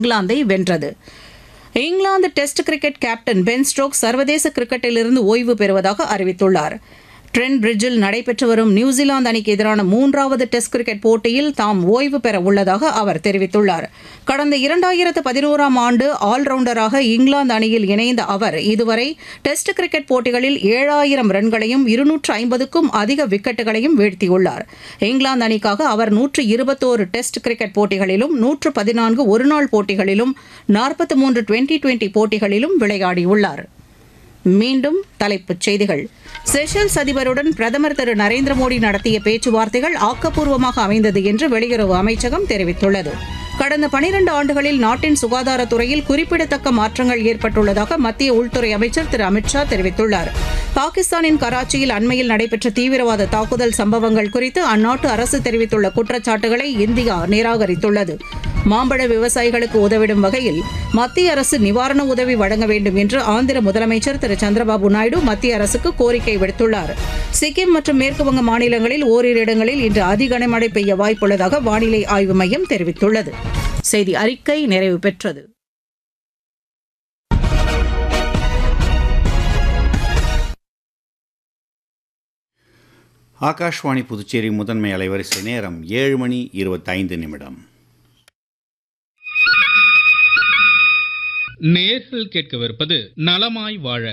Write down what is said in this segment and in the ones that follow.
இங்கிலாந்தை வென்றது England test cricket captain Ben Stokes சர்வதேச கிரிக்கெட்டிலிருந்து ஓய்வு பெறுவதாக அறிவித்துள்ளார் ட்ரெண்ட் பிரிட்ஜில் நடைபெற்று வரும் நியூசிலாந்து அணிக்கு எதிரான மூன்றாவது டெஸ்ட் கிரிக்கெட் போட்டியில் தாம் ஓய்வு பெற உள்ளதாக அவர் தெரிவித்துள்ளார் கடந்த இரண்டாயிரத்து பதினோராம் ஆண்டு ஆல்ரவுண்டராக இங்கிலாந்து அணியில் இணைந்த அவர் இதுவரை டெஸ்ட் கிரிக்கெட் போட்டிகளில் ஏழாயிரம் ரன்களையும் இருநூற்று ஐம்பதுக்கும் அதிக விக்கெட்டுகளையும் வீழ்த்தியுள்ளார் இங்கிலாந்து அணிக்காக அவர் நூற்று இருபத்தோரு டெஸ்ட் கிரிக்கெட் போட்டிகளிலும் நூற்று பதினான்கு ஒருநாள் போட்டிகளிலும் நாற்பத்தி மூன்று டுவெண்டி டுவெண்டி போட்டிகளிலும் விளையாடியுள்ளார் மீண்டும் தலைப்புச் செய்திகள் செஷல்ஸ் அதிபருடன் பிரதமர் திரு நரேந்திர மோடி நடத்திய பேச்சுவார்த்தைகள் ஆக்கப்பூர்வமாக அமைந்தது என்று வெளியுறவு அமைச்சகம் தெரிவித்துள்ளது கடந்த பனிரண்டு ஆண்டுகளில் நாட்டின் சுகாதாரத்துறையில் குறிப்பிடத்தக்க மாற்றங்கள் ஏற்பட்டுள்ளதாக மத்திய உள்துறை அமைச்சர் திரு அமித்ஷா தெரிவித்துள்ளார் பாகிஸ்தானின் கராச்சியில் அண்மையில் நடைபெற்ற தீவிரவாத தாக்குதல் சம்பவங்கள் குறித்து அந்நாட்டு அரசு தெரிவித்துள்ள குற்றச்சாட்டுகளை இந்தியா நிராகரித்துள்ளது மாம்பழ விவசாயிகளுக்கு உதவிடும் வகையில் மத்திய அரசு நிவாரண உதவி வழங்க வேண்டும் என்று ஆந்திர முதலமைச்சர் திரு சந்திரபாபு நாயுடு மத்திய அரசுக்கு கோரிக்கை விடுத்துள்ளார் சிக்கிம் மற்றும் மேற்குவங்க மாநிலங்களில் ஓரிரு இடங்களில் இன்று அதி கனமழை பெய்ய வாய்ப்புள்ளதாக வானிலை ஆய்வு மையம் தெரிவித்துள்ளது செய்தி அறிக்கை நிறைவு பெற்றது ஆகாஷ்வாணி புதுச்சேரி முதன்மை அலைவரிசை நேரம் ஏழு மணி இருபத்தைந்து நிமிடம் நேர்கள் கேட்கவிருப்பது நலமாய் வாழ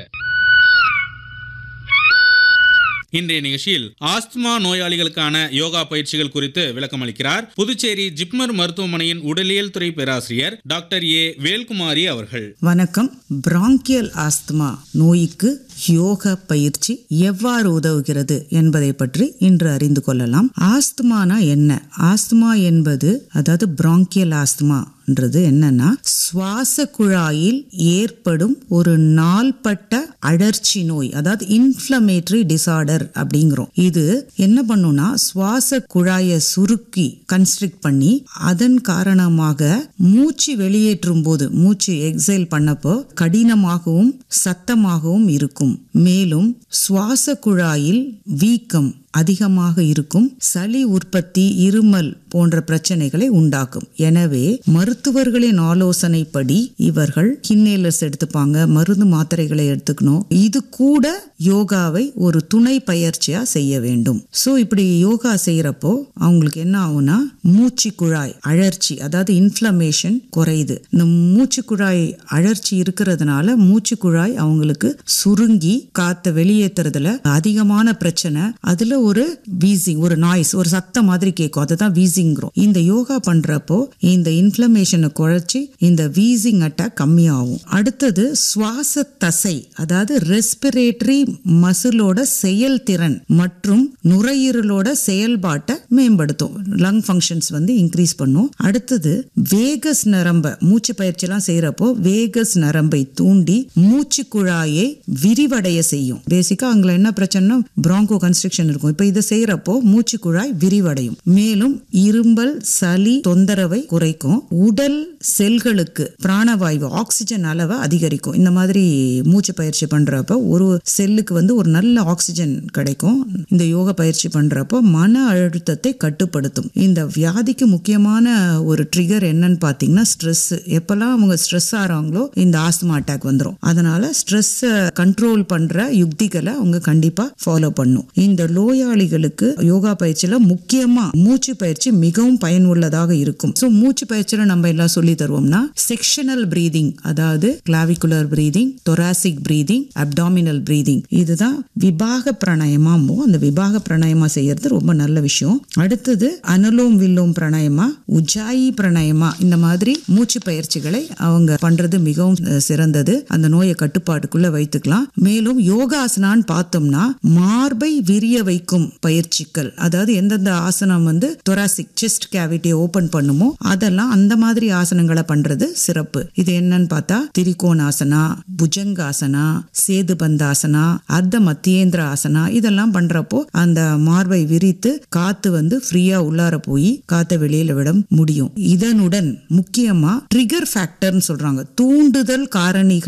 இன்றைய நிகழ்ச்சியில் ஆஸ்துமா நோயாளிகளுக்கான யோகா பயிற்சிகள் குறித்து விளக்கமளிக்கிறார் புதுச்சேரி ஜிப்மர் மருத்துவமனையின் உடலியல் துறை பேராசிரியர் டாக்டர் ஏ வேல்குமாரி அவர்கள் வணக்கம் பிராங்கியல் ஆஸ்துமா நோய்க்கு யோக பயிற்சி எவ்வாறு உதவுகிறது என்பதை பற்றி இன்று அறிந்து கொள்ளலாம் ஆஸ்துமானா என்ன ஆஸ்துமா என்பது அதாவது பிராங்கியல் ஆஸ்துமான்றது என்னன்னா சுவாச குழாயில் ஏற்படும் ஒரு நாள்பட்ட அழற்சி நோய் அதாவது இன்ஃப்ளமேட்டரி டிசார்டர் அப்படிங்கிறோம் இது என்ன பண்ணும்னா சுவாச குழாயை சுருக்கி கன்ஸ்ட்ரிக்ட் பண்ணி அதன் காரணமாக மூச்சு வெளியேற்றும் போது மூச்சு எக்ஸைல் பண்ணப்போ கடினமாகவும் சத்தமாகவும் இருக்கும் மேலும் சுவாச குழாயில் வீக்கம் அதிகமாக இருக்கும் சளி உற்பத்தி இருமல் போன்ற பிரச்சனைகளை உண்டாக்கும் எனவே மருத்துவர்களின் ஆலோசனைப்படி இவர்கள் கின்னேலஸ் எடுத்துப்பாங்க மருந்து மாத்திரைகளை எடுத்துக்கணும் இது கூட யோகாவை ஒரு துணை பயிற்சியா செய்ய வேண்டும் சோ இப்படி யோகா செய்யறப்போ அவங்களுக்கு என்ன ஆகும்னா மூச்சு குழாய் அழற்சி அதாவது இன்ஃப்ளமேஷன் குறையுது இந்த மூச்சு குழாய் அழற்சி இருக்கிறதுனால மூச்சு குழாய் அவங்களுக்கு சுருங்கி காத்த வெளியேற்றுறதுல அதிகமான பிரச்சனை அதுல ஒரு வீசிங் ஒரு நாய்ஸ் ஒரு சத்தம் மாதிரி கேட்கும் அதுதான் வீசிங்கிறோம் இந்த யோகா பண்றப்போ இந்த இன்ஃப்ளமேஷனை குறைச்சி இந்த வீசிங் அட்டாக் கம்மியாகும் அடுத்தது சுவாச தசை அதாவது ரெஸ்பிரேட்டரி மசிலோட செயல்திறன் மற்றும் நுரையீரலோட செயல்பாட்டை மேம்படுத்தும் லங் ஃபங்க்ஷன்ஸ் வந்து இன்க்ரீஸ் பண்ணும் அடுத்தது வேகஸ் நரம்ப மூச்சு பயிற்சிலாம் செய்யறப்போ வேகஸ் நரம்பை தூண்டி மூச்சு குழாயை விரிவடைய செய்யும் பேசிக்கா அங்க என்ன பிரச்சனைனா பிராங்கோ கன்ஸ்ட்ரக்ஷன் இருக்கும் இப்ப இதை செய்யறப்போ மூச்சு குழாய் விரிவடையும் மேலும் இரும்பல் சளி தொந்தரவை குறைக்கும் உடல் செல்களுக்கு பிராணவாயு ஆக்சிஜன் அளவை அதிகரிக்கும் இந்த மாதிரி மூச்சு பயிற்சி பண்றப்ப ஒரு செல்லுக்கு வந்து ஒரு நல்ல ஆக்சிஜன் கிடைக்கும் இந்த யோக பயிற்சி பண்றப்போ மன அழுத்தத்தை கட்டுப்படுத்தும் இந்த வியாதிக்கு முக்கியமான ஒரு ட்ரிகர் என்னன்னு பாத்தீங்கன்னா ஸ்ட்ரெஸ் எப்பெல்லாம் அவங்க ஸ்ட்ரெஸ் ஆறாங்களோ இந்த ஆஸ்துமா அட்டாக் வந்துடும் அதனால ஸ்ட்ரெஸ் கண்ட்ரோல் பண்ற யுக்திகளை அவங்க கண்டிப்பா ஃபாலோ பண்ணும் இந்த நோயாளிகளுக்கு யோகா பயிற்சியில முக்கியமா மூச்சு பயிற்சி மிகவும் பயனுள்ளதாக இருக்கும் ஸோ மூச்சு பயிற்சியில நம்ம எல்லாம் சொல்லி தருவோம்னா செக்ஷனல் பிரீதிங் அதாவது clavicular breathing thoracic breathing abdominal breathing இதுதான் விபாக பிராணாயமாமோ அந்த விபாக பிராணாயமா செய்யறது ரொம்ப நல்ல விஷயம் அடுத்தது அனலோம் வில்லோம் பிராணாயமா உஜாயி பிராணாயமா இந்த மாதிரி மூச்சு பயிற்சிகளை அவங்க பண்றது மிகவும் அஹ், சிறந்தது அந்த நோயை கட்டுப்பாட்டுக்குள்ள வைத்துக்கலாம் மேலும் யோகாசனான்னு பார்த்தோம்னா மார்பை விரிய வைக்கும் பயிற்சிகள் அதாவது எந்தெந்த ஆசனம் வந்து தொராசிக் செஸ்ட் கேவிட்டியை ஓபன் பண்ணுமோ அதெல்லாம் அந்த மாதிரி ஆசனங்களை பண்றது சிறப்பு இது என்னன்னு பார்த்தா திரிகோணாசனா புஜங்காசனா சேதுபந்தாசனா அர்த்த மத்தியேந்திர ஆசனா இதெல்லாம் பண்றப்போ அந்த மார்பை விரித்து காத்து வந்து ஃப்ரீயா உள்ளார போய் காத்தை வெளியில விட முடியும் இதனுடன் முக்கியமா ட்ரிகர் ஃபேக்டர்னு சொல்றாங்க தூண்டுதல் காரணிகளை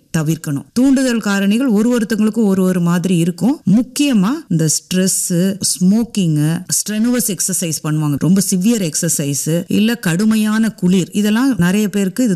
தவிர்க்கணும் தூண்டுதல் காரணிகள் ஒரு ஒருத்தவங்களுக்கும் ஒரு ஒரு மாதிரி இருக்கும் முக்கியமா இந்த ஸ்ட்ரெஸ் ஸ்மோக்கிங் ஸ்ட்ரெனுவஸ் எக்ஸசைஸ் பண்ணுவாங்க ரொம்ப சிவியர் எக்ஸசைஸ் இல்ல கடுமையான குளிர் இதெல்லாம் நிறைய பேருக்கு இது